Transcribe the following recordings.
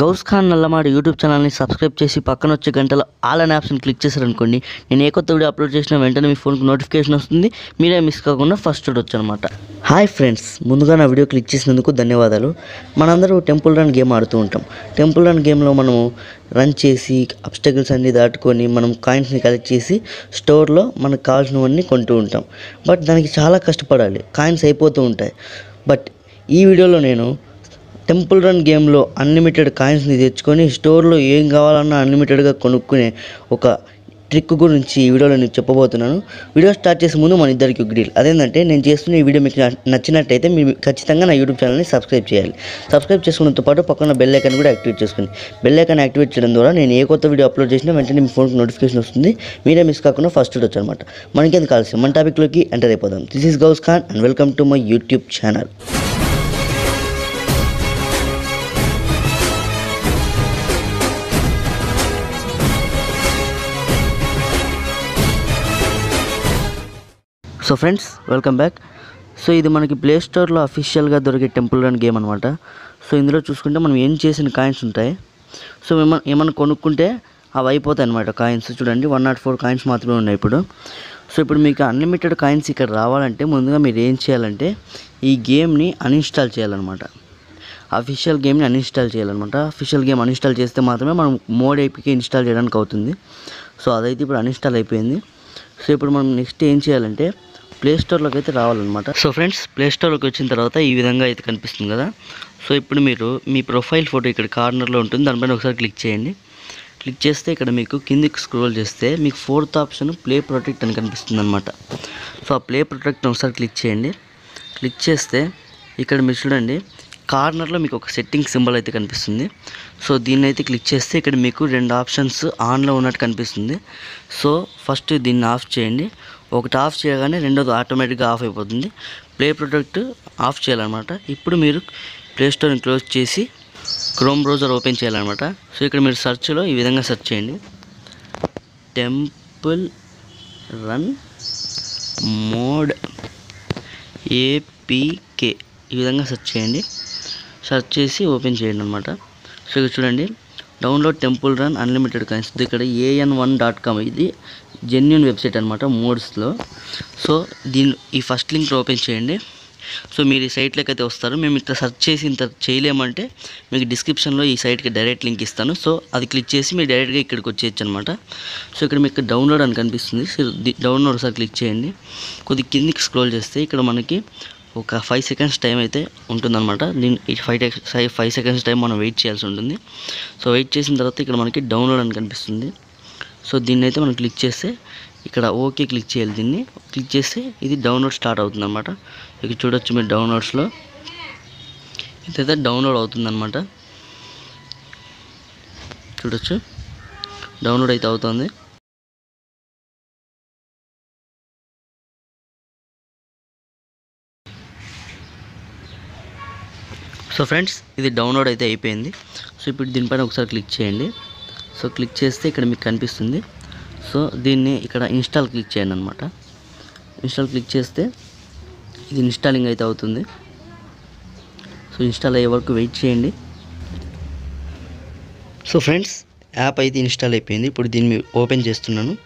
Ghouse Khan Nallamadi YouTube ఛానల్ని subscribe చేసి పక్కన వచ్చే గంటలో ఆల్ అనే ఆప్షన్ క్లిక్ చేశారనుకోండి నేను ఏ కొత్త వీడియో అప్లోడ్ చేసిన వెంటనే మీ ఫోన్కి నోటిఫికేషన్ వస్తుంది మీరే మిస్ కాకుండా ఫస్ట్ చూడొచ్చు అనమాట హాయ్ ఫ్రెండ్స్ ముందుగా నా వీడియో క్లిక్ చేసినందుకు ధన్యవాదాలు మనందరూ టెంపుల్ రన్ గేమ్ ఆడుతూ ఉంటాం టెంపుల్ రన్ గేమ్లో మనము రన్ చేసి అబ్స్టకిల్స్ అన్ని దాటుకొని మనం కాయిన్స్ని కలెక్ట్ చేసి స్టోర్లో మనకు కావాల్సినవన్నీ కొంటూ ఉంటాం బట్ దానికి చాలా కష్టపడాలి కాయిన్స్ అయిపోతూ ఉంటాయి బట్ ఈ వీడియోలో నేను టెంపుల్ రన్ గేమ్లో అన్లిమిటెడ్ కాయిన్స్ని తెచ్చుకొని స్టోర్లో ఏం కావాలన్నా అన్లిమిటెడ్గా కొనుక్కునే ఒక ట్రిక్ గురించి ఈ వీడియోలో నేను చెప్పబోతున్నాను వీడియో స్టార్ట్ చేసే ముందు మన ఇద్దరికి ఒక డీల్ అదేంటంటే నేను చేస్తున్న ఈ వీడియో మీకు న- నచ్చినట్టయితే మీరు ఖచ్చితంగా నా యూట్యూబ్ ఛానల్ని సబ్స్క్రైబ్ చేయాలి సబ్స్క్రైబ్ చేసుకున్నతో పాటు పక్కన బెల్ ఐకాన్ కూడా యాక్టివేట్ చేసుకోండి బెల్ ఐకాన్ యాక్టివేట్ చేయడం ద్వారా నేను ఏ కొత్త వీడియో అప్లోడ్ చేసినా వెంటనే మీ ఫోన్కి నోటిఫికేషన్ వస్తుంది మీరే మిస్ కాకుండా ఫస్ట్ చూడొచ్చు అనమాట మనకేంది కావాల్సి మన టాపిక్లోకి ఎంటర్ అయిపోదాం this is Ghouse Khan and welcome to my YouTube channel so friends welcome back so ఇది మనకి ప్లే స్టోర్లో అఫీషియల్గా దొరికే టెంపుల్ రన్ గేమ్ అనమాట సో ఇందులో చూసుకుంటే మనం ఏం చేసిన కాయిన్స్ ఉంటాయి సో ఏమన్నా ఏమన్నా కొనుక్కుంటే అవి అయిపోతాయి అనమాట కాయిన్స్ చూడండి వన్ నాట్ ఫోర్ కాయిన్స్ మాత్రమే ఉన్నాయి ఇప్పుడు సో ఇప్పుడు మీకు అన్లిమిటెడ్ కాయిన్స్ ఇక్కడ రావాలంటే ముందుగా మీరు ఏం చేయాలంటే ఈ గేమ్ని అన్ఇన్స్టాల్ చేయాలన్నమాట అఫీషియల్ గేమ్ని అన్ఇన్స్టాల్ చేయాలన్నమాట అఫీషియల్ గేమ్ అన్ఇన్స్టాల్ చేస్తే మాత్రమే మనం మోడ్ ఐపీకి ఇన్స్టాల్ చేయడానికి అవుతుంది సో అదైతే ఇప్పుడు అన్ఇన్స్టాల్ అయిపోయింది సో ఇప్పుడు మనం నెక్స్ట్ ఏం చేయాలంటే ప్లే స్టోర్లోకి అయితే రావాలన్నమాట సో ఫ్రెండ్స్ ప్లే స్టోర్లోకి వచ్చిన తర్వాత ఈ విధంగా అయితే కనిపిస్తుంది కదా సో ఇప్పుడు మీరు మీ ప్రొఫైల్ ఫోటో ఇక్కడ కార్నర్లో ఉంటుంది దానిపైన ఒకసారి క్లిక్ చేయండి క్లిక్ చేస్తే ఇక్కడ మీకు కిందికి స్క్రోల్ చేస్తే మీకు ఫోర్త్ ఆప్షన్ ప్లే ప్రొటెక్ట్ అని కనిపిస్తుంది అనమాట సో ఆ ప్లే ప్రొటెక్ట్ ఒకసారి క్లిక్ చేయండి క్లిక్ చేస్తే ఇక్కడ మీరు చూడండి కార్నర్లో మీకు ఒక సెట్టింగ్ సింబల్ అయితే కనిపిస్తుంది సో దీన్ని అయితే క్లిక్ చేస్తే ఇక్కడ మీకు రెండు ఆప్షన్స్ ఆన్లో ఉన్నట్టు కనిపిస్తుంది సో ఫస్ట్ దీన్ని ఆఫ్ చేయండి ఒకటి ఆఫ్ చేయగానే రెండోది ఆటోమేటిక్గా ఆఫ్ అయిపోతుంది ప్లే ప్రొడక్ట్ ఆఫ్ చేయాలన్నమాట ఇప్పుడు మీరు ప్లే స్టోర్ని క్లోజ్ చేసి క్రోమ్ బ్రౌజర్ ఓపెన్ చేయాలన్నమాట సో ఇక్కడ మీరు సెర్చ్లో ఈ విధంగా సెర్చ్ చేయండి టెంపుల్ రన్ మోడ్ ఏపీకే ఈ విధంగా సెర్చ్ చేయండి సెర్చ్ చేసి ఓపెన్ చేయండి అనమాట సో ఇక్కడ చూడండి download temple run unlimited coins ఇక్కడ ఏఎన్ వన్ డాట్ కామ్ ఇది జెన్యున్ వెబ్సైట్ అనమాట మోడ్స్లో సో దీని ఈ ఫస్ట్ లింక్ ఓపెన్ చేయండి సో మీరు ఈ సైట్లోకి అయితే వస్తారు మేము ఇట్లా సెర్చ్ చేసి ఇంత చేయలేమంటే మీకు డిస్క్రిప్షన్లో ఈ సైట్కి డైరెక్ట్ లింక్ ఇస్తాను సో అది క్లిక్ చేసి మీరు డైరెక్ట్గా ఇక్కడికి వచ్చేయచ్చు అనమాట సో ఇక్కడ మీకు డౌన్లోడ్ అని కనిపిస్తుంది సో ది- డౌన్లోడ్ ఒకసారి క్లిక్ చేయండి కొద్ది కిందికి స్క్రోల్ చేస్తే ఇక్కడ మనకి ఒక ఫైవ్ సెకండ్స్ టైం అయితే ఉంటుందన్నమాట దీని ఈ five five five seconds time మనం వెయిట్ చేయాల్సి ఉంటుంది సో వెయిట్ చేసిన తర్వాత ఇక్కడ మనకి డౌన్లోడ్ అని కనిపిస్తుంది సో దీన్ని అయితే మనం క్లిక్ చేస్తే ఇక్కడ ఓకే క్లిక్ చేయాలి దీన్ని క్లిక్ చేస్తే ఇది డౌన్లోడ్ స్టార్ట్ అవుతుంది అనమాట ఇక్కడ చూడొచ్చు మీరు డౌన్లోడ్స్లో ఇదైతే డౌన్లోడ్ అవుతుందన్నమాట చూడొచ్చు డౌన్లోడ్ అయితే అవుతుంది సో ఫ్రెండ్స్ ఇది డౌన్లోడ్ అయితే అయిపోయింది సో ఇప్పుడు దీనిపైన ఒకసారి క్లిక్ చేయండి సో క్లిక్ చేస్తే ఇక్కడ మీకు కనిపిస్తుంది సో దీన్ని ఇక్కడ ఇన్స్టాల్ క్లిక్ చేయండి అనమాట ఇన్స్టాల్ క్లిక్ చేస్తే ఇది ఇన్స్టాలింగ్ అయితే అవుతుంది సో ఇన్స్టాల్ అయ్యే వరకు వెయిట్ చేయండి సో ఫ్రెండ్స్ యాప్ అయితే ఇన్స్టాల్ అయిపోయింది ఇప్పుడు దీన్ని ఓపెన్ చేస్తున్నాను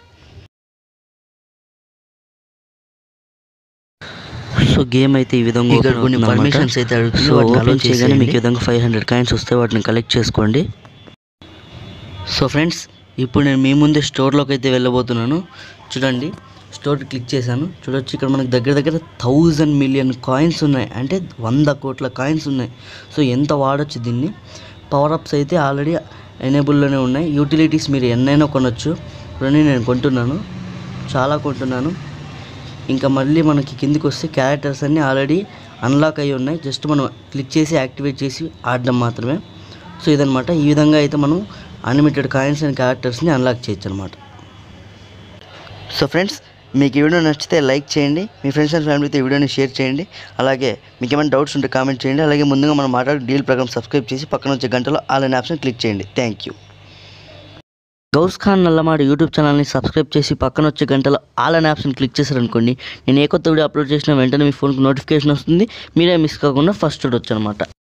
సో గేమ్ అయితే ఈ విధంగా ఇక్కడ కొన్ని పర్మిషన్స్ అయితే అడుగుతుంది సో ఓపెన్ చేయగానే మీకు ఈ విధంగా ఫైవ్ హండ్రెడ్ కాయిన్స్ వస్తే వాటిని కలెక్ట్ చేసుకోండి సో ఫ్రెండ్స్ ఇప్పుడు నేను మీ ముందే స్టోర్లోకి అయితే వెళ్ళబోతున్నాను చూడండి స్టోర్ క్లిక్ చేశాను చూడొచ్చు ఇక్కడ మనకు దగ్గర దగ్గర థౌజండ్ మిలియన్ కాయిన్స్ ఉన్నాయి అంటే వంద కోట్ల కాయిన్స్ ఉన్నాయి సో ఎంత వాడచ్చు దీన్ని పవర్ అప్స్ అయితే ఆల్రెడీ ఎనేబుల్లోనే ఉన్నాయి యూటిలిటీస్ మీరు ఎన్నైనా కొనొచ్చు ఇవన్నీ నేను కొంటున్నాను చాలా కొంటున్నాను ఇంకా మళ్ళీ మనకి కిందికి వస్తే క్యారెక్టర్స్ అన్నీ ఆల్రెడీ అన్లాక్ అయి ఉన్నాయి జస్ట్ మనం క్లిక్ చేసి యాక్టివేట్ చేసి ఆడడం మాత్రమే సో ఇదనమాట ఈ విధంగా అయితే మనం అన్లిమిటెడ్ కాయిన్స్ అండ్ క్యారెక్టర్స్ని అన్లాక్ చేయొచ్చు అనమాట సో ఫ్రెండ్స్ మీకు ఈ వీడియో నచ్చితే లైక్ చేయండి మీ ఫ్రెండ్స్ అండ్ ఫ్యామిలీతో ఈ వీడియోని షేర్ చేయండి అలాగే మీకు ఏమైనా డౌట్స్ ఉంటే కామెంట్ చేయండి అలాగే ముందుగా మనం మాట్లాడే డీల్ ప్రకారం సబ్స్క్రైబ్ చేసి పక్కన వచ్చే గంటలో ఆల్ అనే ఆప్షన్ క్లిక్ చేయండి thank you Ghouse Khan Nallamadi YouTube ఛానల్ని సబ్స్క్రైబ్ చేసి పక్కన వచ్చే గంటలో ఆల్ అనే ఆప్షన్ క్లిక్ చేశారనుకోండి నేను ఏ కొత్త వీడియో అప్లోడ్ చేసినా వెంటనే మీ ఫోన్కి నోటిఫికేషన్ వస్తుంది మీరే మిస్ కాకుండా ఫస్ట్ చూడొచ్చు అనమాట